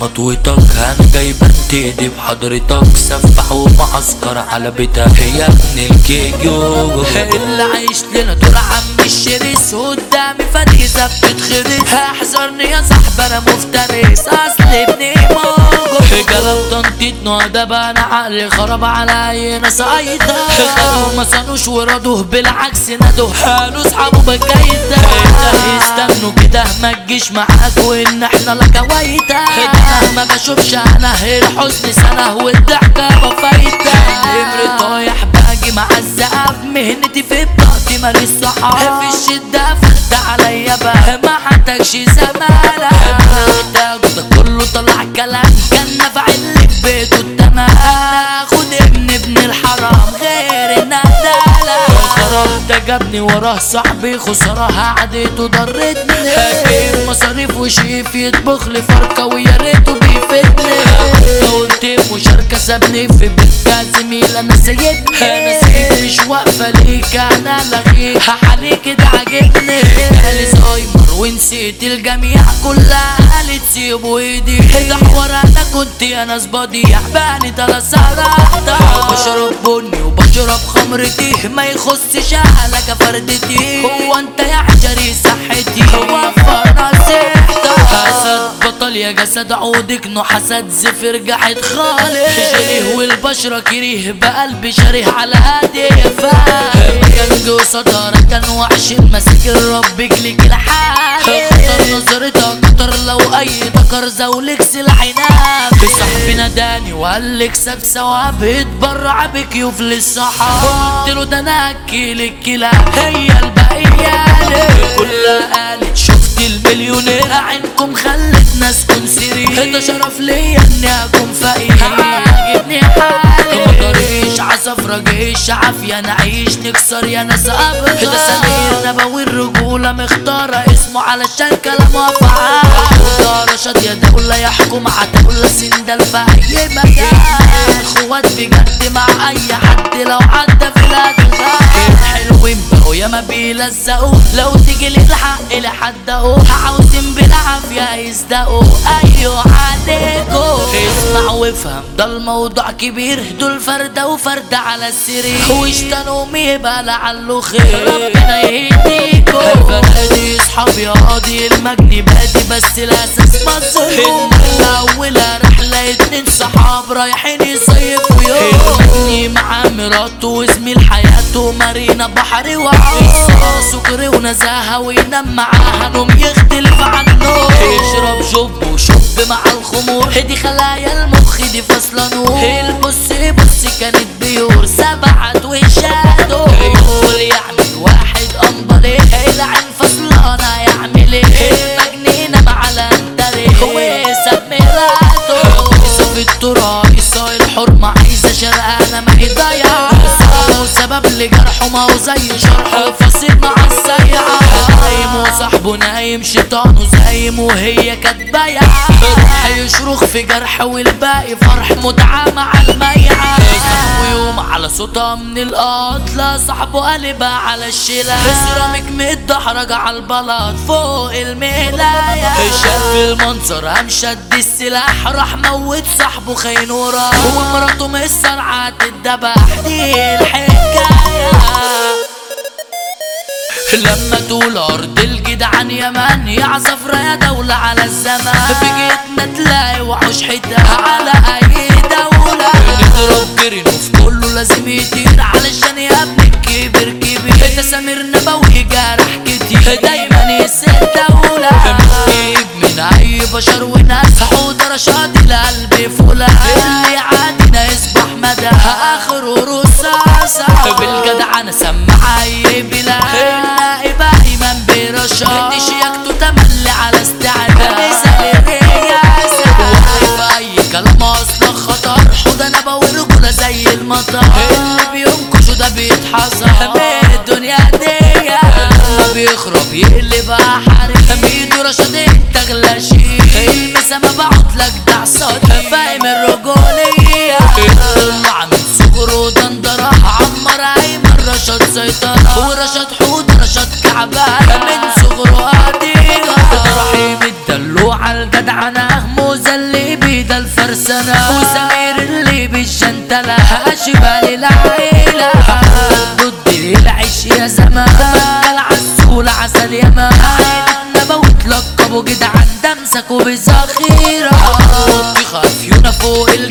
مطويتك انا جاي بنتدي بحضرتك سفح ومعسكر على بيتك يا ابن الكيجو اللي عايش لنا دور عم الشرس قدامي فريزة بتتخرس احذرني يا صاحبي انا مفترس اصل ابني موجود كلام تنطيط نهضب انا عقلي خرب على اي ناس ايضا خلوا ما صانوش ورضوه بالعكس نادوه قالوا اصحابه بكايدة استنوا كده ما تجيش معاك وان احنا لك وايدة انا ما بشوفش انا الحزن سنة والضحكة بفايدة الامر طايح باجي مع الزقف مهنتي في بطاقتي ماليش صحاب في الشدة فرد عليا بقى ما حتاجش زمالة محتاج ده كله طلع كلام كان نفع اللي في بيته التمام اخد ابن ابن الحرام غير الندالة خراب ده جابني وراه صاحبي خسارة قعدته ضرتني هجيب مصاريف وشيف يطبخ لي فرقة ويا ريته بيفيدني قلت مشاركة سابني في بيت زميل انا سيدني انا سيد مش واقفة ليك انا لغيك عليك ده عاجبني قالي زهايمر ونسيت الجميع كلها قالت سيبوا ايدي ده حوار انا كنت انا زبادي يحباني تلا سرعتا بشرب بني وبشرب خمرتي ما يخصش اهلك فردتي هو انت يا حجري صحتي وفر نصيحتك حسد بطل يا جسد عودك نو حسد زفر جحد خالص شريه والبشرة كريه بقلبي شريه على هادي فاهم كان جو صدارة كان وحش ماسك ربك لك الحال خطر نظرتها قطر لو اي ذكر زولك سلاح ينام صاحبي ناداني وقال لك ساب ثواب اتبرع بكيوف للصحاب قلت له ده انا اكل الكلاب هي البقية كلها قالت شفت المليونير عينكم خلت ناس سرير ده شرف ليا اني اكون فقير عاجبني حالي مقدريش عصفرة جيش عافية نعيش نكسر يا ناس ابدا ده سمير نبوي الرجولة مختارة اسمه علشان كلامه افعال ده رشاد يا دولة يحكم عتاولة سندل في اي مكان اخوات بجد مع اي حد لو عدى في الادغال حلوين بقوا ياما بيلزقوا لو تيجي لي الحق لحد اهو عاوزين بالعافية يصدقوا ايوه عليكوا اسمع وافهم ده الموضوع كبير دول فردة وفردة على السرير واشتنوا يبقى لعله خير ربنا يهديكوا فرقدي اصحابي قاضي المجني بادي بس الاساس مظلوم الاولى رحلة اتنين صحاب رايحين يصيفوا يوم المجني مع مراته وزميل حياته مارينا بحر وعوصة سكر ونزاهة وينام معاها نوم يختلف عنه يشرب جب وشب مع الخمور دي خلايا المخ دي فاصلة نور البص بص كانت بيور سبعة وشادو يقول يعمل واحد أنبلي العين فصلانة يعمل ايه المجنينة مع الانتري ويساب مراته يساب التراب يساوي الحرمة عايزة شرقانة ما هي ضيعة وسبب لجرحه ما هو زي شرحه فصيل مع السيعة نايم وصاحبه نايم شيطانه زايم وهي كانت بايعة راح يشرخ في جرح والباقي فرح متعة مع الميعة صاحبه يوم على صوتها من القتلة صاحبه قلبها على الشلة سيراميك متدحرج على البلاط فوق الملاية شاف المنظر قام شد السلاح راح موت صاحبه خاين وراه ومراته مسرعة تتدبح دي الحكاية لما طول ارض الجدعان يمن يا صفرا يا دولة على الزمان بجيتنا تلاقي وحوش حدها على اي دولة نضرب جرينو في كله لازم يطير علشان يا ابني الكبير كبير ده سمير نبوي جرح كتير دايما يسد دولة نجيب من اي بشر وناس حوض رشاد القلب فولا اللي عادينا يصبح مدى اخره رصاصة بالجدع انا سمع اي بلاد النائب ايمن برشاد دي شياكته تملي على استعداد مثال الرياسة واقف اي كلام اصلا خطر حوض انا بقول رجولة زي المطر اللي بينكشوا ده بيتحصر من الدنيا دي لما بيخرب يقلب حريق ميدو رشاد انت اغلى شيء المسا ما بقعد لك ده صوتي فاهم الرجولية طلع من صغره دندرة عمر ايمن رشاد سيطرة ورشاد حوض رشاد كعبان من صغره قديرة رحيم الدلوع الجدعنة مزلي سنة وسمير اللي بالجنتلة شبال العيلة ضد العيش يا زمان العسول عسل يا مان نبوت لقبوا جدعان دمسكوا بذخيرة بيخافيونا فوق